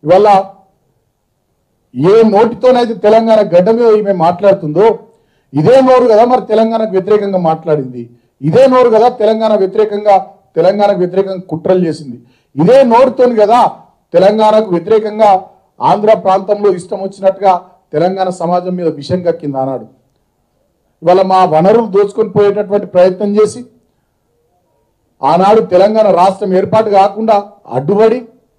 ఇవాళ ఏ నోటితోనైతే తెలంగాణ గడ్డ మీద ఈమె మాట్లాడుతుందో ఇదే నోరు కదా మరి తెలంగాణకు వ్యతిరేకంగా మాట్లాడింది ఇదే నోరు కదా తెలంగాణ వ్యతిరేకంగా తెలంగాణకు వ్యతిరేకంగా కుట్రలు చేసింది ఇదే నోరుతోని కదా తెలంగాణకు వ్యతిరేకంగా ఆంధ్ర ప్రాంతంలో ఇష్టం వచ్చినట్టుగా తెలంగాణ సమాజం మీద విషయం కక్కింది ఆనాడు ఇవాళ మా వనరులు దోచుకొని పోయేటటువంటి ప్రయత్నం చేసి ఆనాడు తెలంగాణ రాష్ట్రం ఏర్పాటు కాకుండా అడ్డుపడి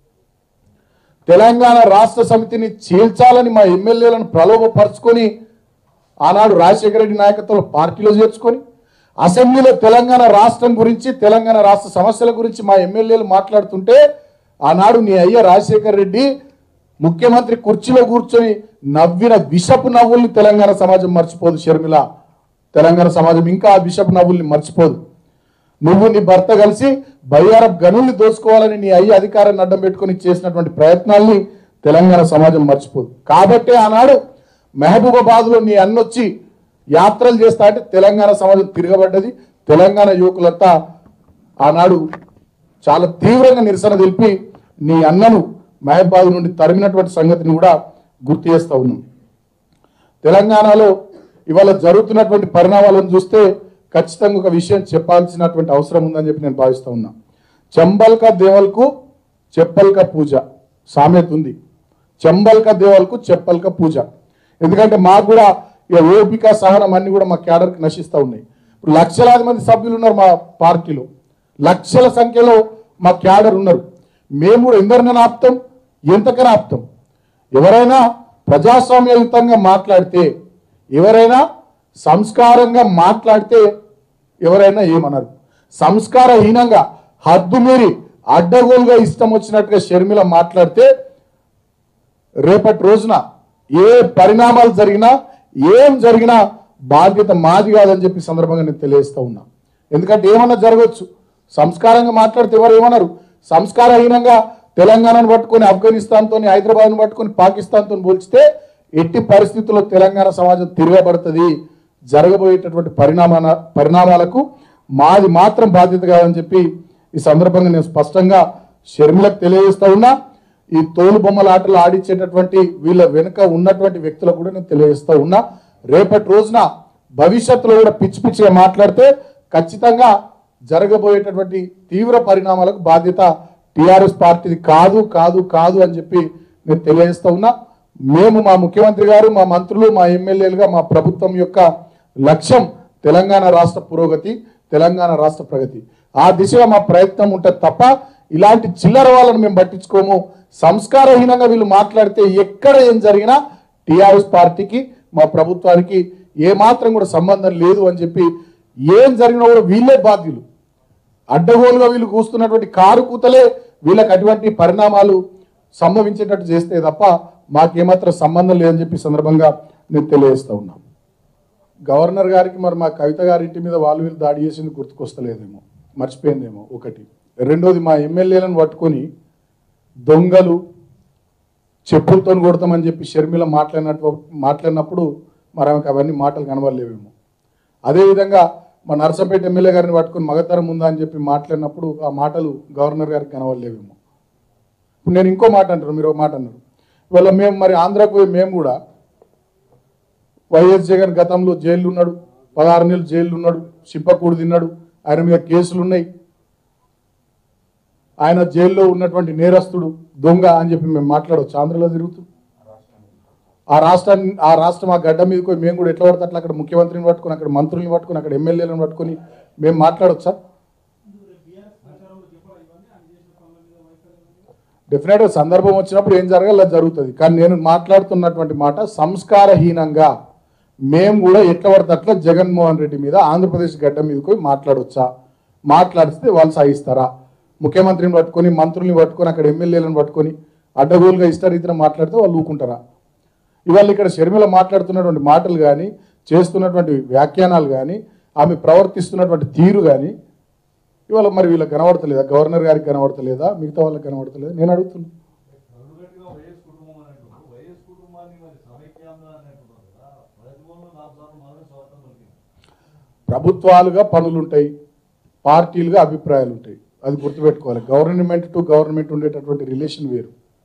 తెలంగాణ రాష్ట్ర సమితిని చీల్చాలని మా ఎమ్మెల్యేలను ప్రలోభపరుచుకొని ఆనాడు రాజశేఖర రెడ్డి నాయకత్వంలో పార్టీలో చేర్చుకొని అసెంబ్లీలో తెలంగాణ రాష్ట్రం గురించి తెలంగాణ రాష్ట్ర సమస్యల గురించి మా ఎమ్మెల్యేలు మాట్లాడుతుంటే ఆనాడు నీ అయ్య రాజశేఖర రెడ్డి ముఖ్యమంత్రి కుర్చీలో కూర్చొని నవ్విన విషపు నవ్వుల్ని తెలంగాణ సమాజం మర్చిపోదు షర్మిల తెలంగాణ సమాజం ఇంకా ఆ విషపు నవ్వుల్ని మర్చిపోదు నువ్వు నీ భర్త కలిసి బయ్యారప్ గనుల్ని దోచుకోవాలని నీ అయ్యి అధికారాన్ని అడ్డం పెట్టుకొని చేసినటువంటి ప్రయత్నాల్ని తెలంగాణ సమాజం మర్చిపోదు కాబట్టే ఆనాడు మహబూబాబాద్లో నీ అన్నొచ్చి యాత్రలు చేస్తా అంటే తెలంగాణ సమాజం తిరగబడ్డది తెలంగాణ యువకులంతా ఆనాడు చాలా తీవ్రంగా నిరసన తెలిపి నీ అన్నను మహబాద్ నుండి తరిమినటువంటి సంగతిని కూడా గుర్తు చేస్తా ఉన్నాం తెలంగాణలో ఇవాళ జరుగుతున్నటువంటి పరిణామాలను చూస్తే ఖచ్చితంగా ఒక విషయం చెప్పాల్సినటువంటి అవసరం ఉందని చెప్పి నేను భావిస్తా ఉన్నా చెంబల్క దేవల్కు చెప్పల్క పూజ సామెత ఉంది చెంబల్క దేవల్కు చెప్పల్క పూజ ఎందుకంటే మాకు కూడా ఇక ఓపిక సహనం అన్ని కూడా మా క్యాడర్కి నశిస్తూ ఉన్నాయి ఇప్పుడు లక్షలాది మంది సభ్యులు ఉన్నారు మా పార్టీలో లక్షల సంఖ్యలో మా క్యాడర్ ఉన్నారు మేము కూడా ఎందరినైనా ఆపుతాం ఎంతకైనా ఆపుతాం ఎవరైనా ప్రజాస్వామ్యయుతంగా మాట్లాడితే ఎవరైనా సంస్కారంగా మాట్లాడితే ఎవరైనా ఏమనరు సంస్కారహీనంగా హద్దు మీరి అడ్డగోలుగా ఇష్టం వచ్చినట్టుగా షర్మిల మాట్లాడితే రేపటి రోజున ఏ పరిణామాలు జరిగినా ఏం జరిగినా బాధ్యత మాది కాదని చెప్పి సందర్భంగా నేను తెలియజేస్తా ఉన్నా ఎందుకంటే ఏమన్నా జరగవచ్చు సంస్కారంగా మాట్లాడితే ఎవరు ఏమన్నారు సంస్కారహీనంగా తెలంగాణను పట్టుకొని ఆఫ్ఘనిస్తాన్తో హైదరాబాద్ను పట్టుకొని పాకిస్తాన్తో పోల్చితే ఎట్టి పరిస్థితుల్లో తెలంగాణ సమాజం తిరగబడుతుంది జరగబోయేటటువంటి పరిణామాల పరిణామాలకు మాది మాత్రం బాధ్యత కాదని చెప్పి ఈ సందర్భంగా నేను స్పష్టంగా షర్మిలకు తెలియజేస్తా ఉన్నా ఈ తోలు బొమ్మల ఆటలు ఆడించేటటువంటి వీళ్ళ వెనుక ఉన్నటువంటి వ్యక్తులకు కూడా నేను తెలియజేస్తా ఉన్నా రేపటి రోజున భవిష్యత్తులో కూడా పిచ్చి పిచ్చిగా మాట్లాడితే ఖచ్చితంగా జరగబోయేటటువంటి తీవ్ర పరిణామాలకు బాధ్యత టిఆర్ఎస్ పార్టీది కాదు కాదు కాదు అని చెప్పి నేను తెలియజేస్తా ఉన్నా మేము మా ముఖ్యమంత్రి గారు మా మంత్రులు మా ఎమ్మెల్యేలుగా మా ప్రభుత్వం యొక్క లక్ష్యం తెలంగాణ రాష్ట్ర పురోగతి తెలంగాణ రాష్ట్ర ప్రగతి ఆ దిశగా మా ప్రయత్నం ఉంటుంది తప్ప ఇలాంటి చిల్లర వాళ్ళని మేము పట్టించుకోము సంస్కారహీనంగా వీళ్ళు మాట్లాడితే ఎక్కడ ఏం జరిగినా టిఆర్ఎస్ పార్టీకి మా ప్రభుత్వానికి ఏమాత్రం కూడా సంబంధం లేదు అని చెప్పి ఏం జరిగినా కూడా వీళ్ళే బాధ్యులు అడ్డగోలుగా వీళ్ళు కూస్తున్నటువంటి కారు కూతలే వీళ్ళకి అటువంటి పరిణామాలు సంభవించేటట్టు చేస్తే తప్ప మాకేమాత్రం సంబంధం లేదని చెప్పి ఈ సందర్భంగా నేను తెలియజేస్తా ఉన్నాం గవర్నర్ గారికి మరి మా కవిత గారి ఇంటి మీద వాళ్ళు వీళ్ళు దాడి చేసింది గుర్తుకొస్తలేదేమో మర్చిపోయిందేమో ఒకటి రెండోది మా ఎమ్మెల్యేలను పట్టుకొని దొంగలు చెప్పులతో కొడతామని చెప్పి షర్మిల మాట్లాడినట్టు మాట్లాడినప్పుడు మరి ఆమెకు అవన్నీ మాటలు కనబడలేవేమో అదేవిధంగా మా నర్సంపేట ఎమ్మెల్యే గారిని పట్టుకొని మగతరం ఉందా అని చెప్పి మాట్లాడినప్పుడు ఆ మాటలు గవర్నర్ గారికి కనబడలేవేమో ఇప్పుడు నేను ఇంకో మాట అంటారు మీరు ఒక మాట అన్నారు ఇవాళ మేము మరి ఆంధ్రాకు పోయి మేము కూడా వైఎస్ జగన్ గతంలో జైలు ఉన్నాడు పదహారు నెలలు జైలు ఉన్నాడు చిప్పకూడు తిన్నాడు ఆయన మీద కేసులు ఉన్నాయి ఆయన జైల్లో ఉన్నటువంటి నేరస్తుడు దొంగ అని చెప్పి మేము మాట్లాడవచ్చు ఆంధ్రలో తిరుగుతూ ఆ రాష్ట్రాన్ని ఆ రాష్ట్రం ఆ గడ్డ మీద పోయి మేము కూడా ఎట్లా పడితే అట్లా అక్కడ ముఖ్యమంత్రిని పట్టుకొని అక్కడ మంత్రుల్ని పట్టుకొని అక్కడ ఎమ్మెల్యేలను పట్టుకొని మేము మాట్లాడొచ్చా డెఫినెట్గా సందర్భం వచ్చినప్పుడు ఏం జరగాలి అది జరుగుతుంది కానీ నేను మాట్లాడుతున్నటువంటి మాట సంస్కారహీనంగా మేము కూడా ఎట్లా పడితే అట్లా జగన్మోహన్ రెడ్డి మీద ఆంధ్రప్రదేశ్ గడ్డ మీద పోయి మాట్లాడొచ్చా మాట్లాడిస్తే వాళ్ళు సాగిస్తారా ముఖ్యమంత్రిని పట్టుకొని మంత్రుల్ని పట్టుకొని అక్కడ ఎమ్మెల్యేలను పట్టుకొని అడ్డగోలుగా ఇష్టరీతిన మాట్లాడితే వాళ్ళు ఊకుంటారా ఇవాళ ఇక్కడ షర్మిల మాట్లాడుతున్నటువంటి మాటలు కానీ చేస్తున్నటువంటి వ్యాఖ్యానాలు కానీ ఆమె ప్రవర్తిస్తున్నటువంటి తీరు కానీ ఇవాళ మరి వీళ్ళకి కనబడతలేదా గవర్నర్ గారికి కనబడతలేదా మిగతా వాళ్ళకి కనబడతలేదా నేను అడుగుతున్నా గవర్నమెంట్గా వైఎస్ కుటుంబం అనేటువంటి వైఎస్ కుటుంబాన్ని మరి సమైక్యాంధ్ర అనేటువంటి కదా ప్రతిభవన్లో నాలుగు సార్లు మాత్రమే స్వార్థం దొరికింది ప్రభుత్వాలుగా పనులు ఉంటాయి పార్టీలుగా అభిప్రాయాలు ఉంటాయి అది గుర్తుపెట్టుకోవాలి గవర్నమెంట్ టు గవర్నమెంట్ ఉండేటటువంటి రిలేషన్ వేరు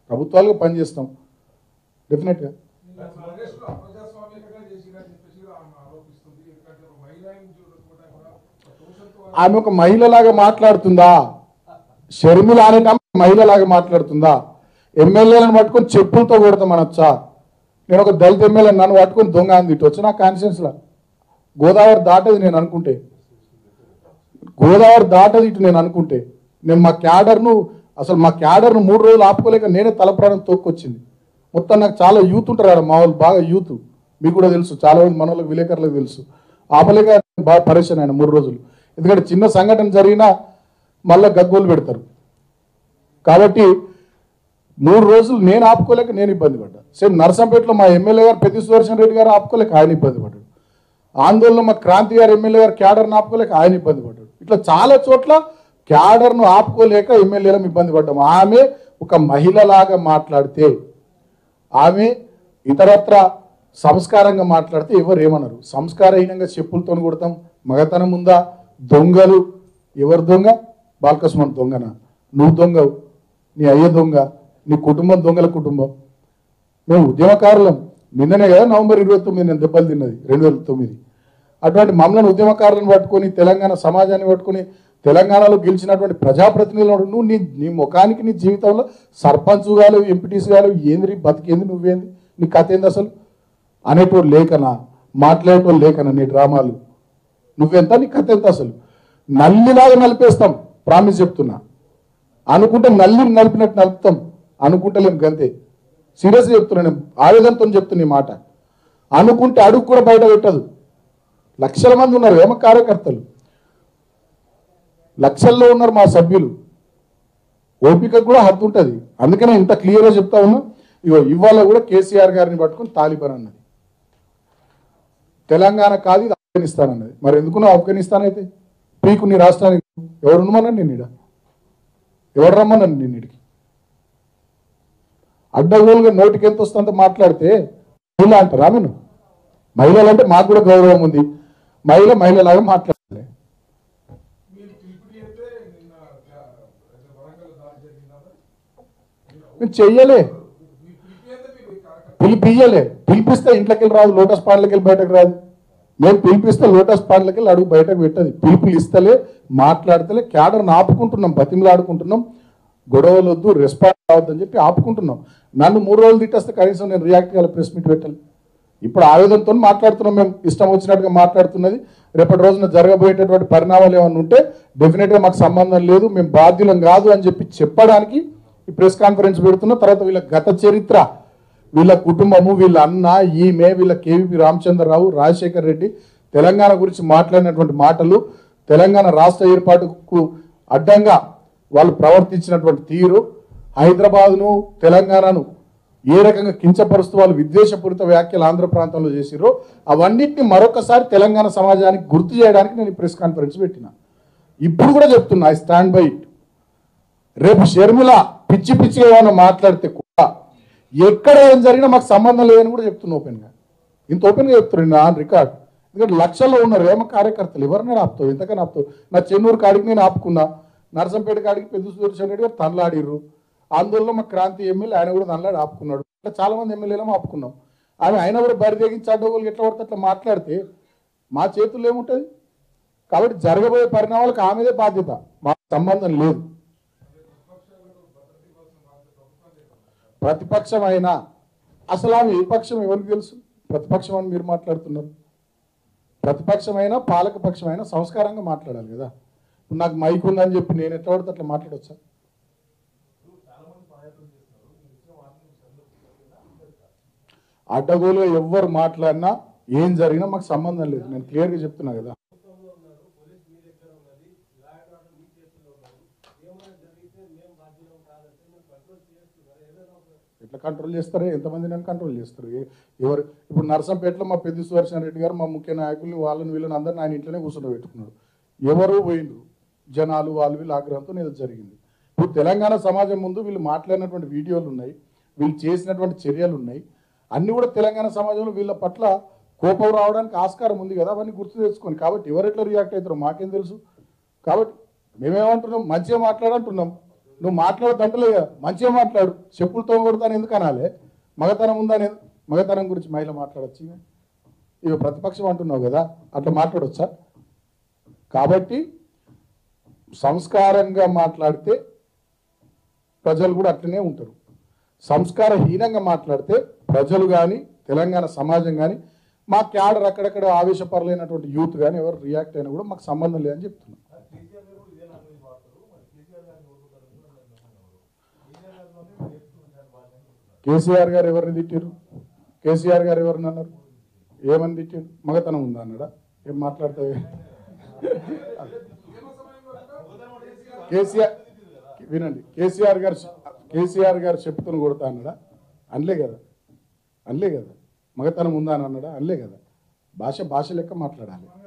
ప్రభుత్వాలుగా పనిచేస్తాం డెఫినెట్గా నిన్న కాంగ్రెస్ లో అప్రజాస్వామికంగా చేసిరని చెప్పేసి కూడా ఆమె ఆరోపిస్తుంది ఎందుకంటే ఒక మహిళని చూడకుండా కూడా ఒక దోషంతో ఆమె ఒక మహిళలాగా మాట్లాడుతుందా షర్మిల అనేట మహిళలాగా మాట్లాడుతుందా ఎమ్మెల్యేలను పట్టుకొని చెప్పులతో కొడతాం అనొచ్చా నేను ఒక దళిత ఎమ్మెల్యే నన్ను పట్టుకొని దొంగ అంది ఇటు వచ్చి నా కాన్షియన్స్లో గోదావరి దాటది నేను అనుకుంటే గోదావరి దాటది ఇటు నేను అనుకుంటే నేను మా క్యాడర్ను అసలు మా క్యాడర్ను మూడు రోజులు ఆపుకోలేక నేనే తలప్రాణం తోక్కొచ్చింది మొత్తం నాకు చాలా యూత్ ఉంటారు ఆడ మా వాళ్ళు బాగా యూత్ మీకు కూడా తెలుసు చాలా మంది మన వాళ్ళకి విలేకరులకు తెలుసు ఆపలేక బాగా పరేషాన్ ఆయన మూడు రోజులు ఎందుకంటే చిన్న సంఘటన జరిగినా మళ్ళీ గగ్గోలు పెడతారు కాబట్టి మూడు రోజులు నేను ఆపుకోలేక నేను ఇబ్బంది పడ్డా సేమ్ నర్సంపేటలో మా ఎమ్మెల్యే గారు పెద్ద సుదర్శన్ రెడ్డి గారు ఆపుకోలేక ఆయన ఇబ్బంది పడ్డాడు ఆందోళన మా క్రాంతి గారు ఎమ్మెల్యే గారు క్యాడర్ను ఆపుకోలేక ఆయన ఇబ్బంది పడ్డాడు ఇట్లా చాలా చోట్ల క్యాడర్ను ఆపుకోలేక ఎమ్మెల్యేలను ఇబ్బంది పడ్డాము ఆమె ఒక మహిళలాగా మాట్లాడితే ఆమె ఇతరత్ర సంస్కారంగా మాట్లాడితే ఎవరు ఏమన్నారు సంస్కారహీనంగా చెప్పులతో కొడతాం మగతనం ఉందా దొంగలు ఎవరు దొంగ బాలకృష్ణ దొంగన నువ్వు దొంగవు నీ అయ్య దొంగ నీ కుటుంబం దొంగల కుటుంబం మేము ఉద్యమకారులం నిన్ననే కదా నవంబర్ ఇరవై తొమ్మిది నేను దెబ్బలు తిన్నది రెండు వేల తొమ్మిది అటువంటి మమ్మల్ని ఉద్యమకారులను పట్టుకొని తెలంగాణ సమాజాన్ని పట్టుకొని తెలంగాణలో గెలిచినటువంటి ప్రజాప్రతినిధులు నువ్వు నీ నీ ముఖానికి నీ జీవితంలో సర్పంచ్ కాలేవు ఎంపీటీసీ కాలేవు ఏంది నీ బతికేంది నువ్వేంది నీ కథ ఏంది అసలు అనేటోడు లేకనా మాట్లాడేటోళ్ళు లేకనా నీ డ్రామాలు నువ్వెంత నీ కథ ఎంత అసలు నల్లిలాగా నలిపేస్తాం ప్రామిస్ చెప్తున్నా అనుకుంటే నల్లిని నలిపినట్టు నలుపుతాం అనుకుంటలేం గంతే సీరియస్గా చెప్తున్నా నేను ఆవేదనతో చెప్తున్నా ఈ మాట అనుకుంటే అడుగు కూడా బయట పెట్టదు లక్షల మంది ఉన్నారు ఏమ కార్యకర్తలు లక్షల్లో ఉన్నారు మా సభ్యులు ఓపిక కూడా హద్దు ఉంటుంది అందుకనే ఇంత క్లియర్గా చెప్తా ఉన్నా ఇగో ఇవాళ కూడా కేసీఆర్ గారిని పట్టుకొని తాలిబాన్ అన్నది తెలంగాణ కాదు ఇది ఆఫ్ఘనిస్తాన్ అన్నది మరి ఎందుకు నువ్వు ఆఫ్ఘనిస్తాన్ అయితే పీకు నీ రాష్ట్రానికి ఎవరు ఉండమన్నాను నేను ఈడ ఎవరు రమ్మన్నాను నేను ఇడికి అడ్డగోలుగా నోటికి ఎంత వస్తుందో మాట్లాడితే మహిళ అంటారా నేను మహిళలు అంటే మాకు కూడా గౌరవం ఉంది మహిళ మహిళలాగా మాట్లాడాలి మీరు పిలుపు చేస్తే నిన్న జా- వరంగల్ దాడి జరిగిందా మేము చెయ్యలే మీరు పిలిపి అయితే మీరు కార్యకర్త పిలిపియ్యలే పిలిపిస్తే ఇంట్లోకి వెళ్ళి రాదు లోటస్ పాండ్లకి వెళ్ళి బయటకు రాదు మేము పిలిపిస్తే లోటస్ పాండ్లకి వెళ్ళి అడుగు బయటకు పెట్టదు పిలుపులు ఇస్తలే మాట్లాడతలే క్యాడర్ని ఆపుకుంటున్నాం బతిమలు ఆడుకుంటున్నాం గొడవలు వద్దు రెస్పాన్స్ కావద్దని చెప్పి ఆపుకుంటున్నాం నన్ను మూడు రోజులు తిట్టేస్తే కనీసం నేను రియాక్ట్ కావాలి ప్రెస్ మీట్ పెట్టాలి ఇప్పుడు ఆవేదనతో మాట్లాడుతున్నాం మేము ఇష్టం వచ్చినట్టుగా మాట్లాడుతున్నది రేపటి రోజున జరగబోయేటటువంటి పరిణామాలు ఏమైనా ఉంటే డెఫినెట్గా మాకు సంబంధం లేదు మేము బాధ్యులం కాదు అని చెప్పి చెప్పడానికి ఈ ప్రెస్ కాన్ఫరెన్స్ పెడుతున్నా తర్వాత వీళ్ళ గత చరిత్ర వీళ్ళ కుటుంబము వీళ్ళ అన్న ఈమె వీళ్ళ కేవీపీ రామచంద్రరావు రాజశేఖర్ రెడ్డి తెలంగాణ గురించి మాట్లాడినటువంటి మాటలు తెలంగాణ రాష్ట్ర ఏర్పాటుకు అడ్డంగా వాళ్ళు ప్రవర్తించినటువంటి తీరు హైదరాబాద్ను తెలంగాణను ఏ రకంగా కించపరుస్తూ వాళ్ళు విద్వేషపూరిత వ్యాఖ్యలు ఆంధ్ర ప్రాంతంలో చేసిరో అవన్నిటిని మరొకసారి తెలంగాణ సమాజానికి గుర్తు చేయడానికి నేను ఈ ప్రెస్ కాన్ఫరెన్స్ పెట్టిన ఇప్పుడు కూడా చెప్తున్నా ఐ స్టాండ్ బై ఇట్ రేపు షర్మిల పిచ్చి పిచ్చిగా ఏమైనా మాట్లాడితే కూడా ఎక్కడ ఏం జరిగినా మాకు సంబంధం లేదని కూడా చెప్తున్నా ఓపెన్గా ఇంత ఓపెన్గా చెప్తున్నాను నా రికార్డ్ ఎందుకంటే లక్షల్లో ఉన్నారు ఏమ కార్యకర్తలు ఎవరినైనా ఆపుతావు ఎంతకైనా ఆపుతావు నా చెన్నూరు కాడికి నేను ఆపుకున్నా నరసంపేట కాడికి పెద్ద సుదర్శన్ రెడ్డి గారు తనలాడిర్రు ఆందోళనలో మా క్రాంతి ఎమ్మెల్యే ఆయన కూడా తనలాడి ఆపుకున్నాడు ఇట్లా చాలా మంది ఎమ్మెల్యేలు ఆపుకున్నాం ఆమె ఆయన కూడా బరి తెగించి అడ్డగోలు ఎట్లా పడితే అట్లా మాట్లాడితే మా చేతుల్లో ఏముంటుంది కాబట్టి జరగబోయే పరిణామాలకు ఆమెదే బాధ్యత మాకు సంబంధం లేదు ప్రతిపక్షం అయినా అసలు ఆమె ఏ పక్షం ఎవరికి తెలుసు ప్రతిపక్షం అని మీరు మాట్లాడుతున్నారు ప్రతిపక్షమైనా పాలకపక్షమైనా సంస్కారంగా మాట్లాడాలి కదా ఇప్పుడు నాకు మైక్ ఉందని చెప్పి నేను ఎట్లా పడితే అట్లా మాట్లాడొచ్చా అడ్డగోలుగా ఎవ్వరు మాట్లాడినా ఏం జరిగినా మాకు సంబంధం లేదు నేను క్లియర్గా చెప్తున్నా కదా ఎట్లా కంట్రోల్ చేస్తారో ఎంతమంది నన్ను కంట్రోల్ చేస్తారు ఏ- ఎవరు ఇప్పుడు నరసంపేటలో మా పెద్ద సుదర్శన్ రెడ్డి గారు మా ముఖ్య నాయకుల్ని వాళ్ళని వీళ్ళని అందరిని ఆయన ఇంట్లోనే కూర్చొని పెట్టుకున్నాడు ఎవరు పోయిండ్రు జనాలు వాళ్ళు వీళ్ళు ఆగ్రహంతో ఏదో జరిగింది ఇప్పుడు తెలంగాణ సమాజం ముందు వీళ్ళు మాట్లాడినటువంటి వీడియోలు ఉన్నాయి వీళ్ళు చేసినటువంటి చర్యలు ఉన్నాయి అన్ని కూడా తెలంగాణ సమాజంలో వీళ్ళ పట్ల కోపం రావడానికి ఆస్కారం ఉంది కదా అవన్నీ గుర్తు తెచ్చుకొని కాబట్టి ఎవరు ఎట్లా రియాక్ట్ అవుతారో మాకేం తెలుసు కాబట్టి మేమేమంటున్నాం మంచిగా మాట్లాడంటున్నాం నువ్వు మాట్లాడదంటలే మంచిగా మాట్లాడు చెప్పులతో కొడతాను ఎందుకు అనాలి మగతనం ఉందని మగతనం గురించి మహిళ మాట్లాడచ్చు ఈమె? ఇక ప్రతిపక్షం అంటున్నావు కదా అట్లా మాట్లాడొచ్చా కాబట్టి సంస్కారంగా మాట్లాడితే ప్రజలు కూడా అట్లనే ఉంటారు సంస్కారహీనంగా మాట్లాడితే ప్రజలు కానీ తెలంగాణ సమాజం కానీ మా క్యాడర్ అక్కడక్కడ ఆవేశపరలేనటువంటి యూత్ కానీ ఎవరు రియాక్ట్ అయినా కూడా మాకు సంబంధం లేదని చెప్తున్నాం కేసీఆర్ గారు కూడా ఇదే లాంగ్వేజ్ వాడతారు మరి కేసీఆర్ గారిని ఓడుతారు కేసీఆర్ గారిలోనే మీరు నేర్చుకున్న భాష అని చెప్తున్నారు కేసీఆర్ గారు ఎవరిని తిట్టారు కేసీఆర్ గారు ఎవరిని అన్నారు ఏమని తిట్టారు మగతనం ఉందా అన్నాడా ఏం మాట్లాడతావు కేసీఆర్ వినండి కేసీఆర్ గారు కేసీఆర్ గారు చెప్పుతుని కొడతా అన్నాడా అనలే కదా అనలే కదా మగతనం ఉందా అని అన్నాడా అనలే కదా భాష భాష లెక్క మాట్లాడాలి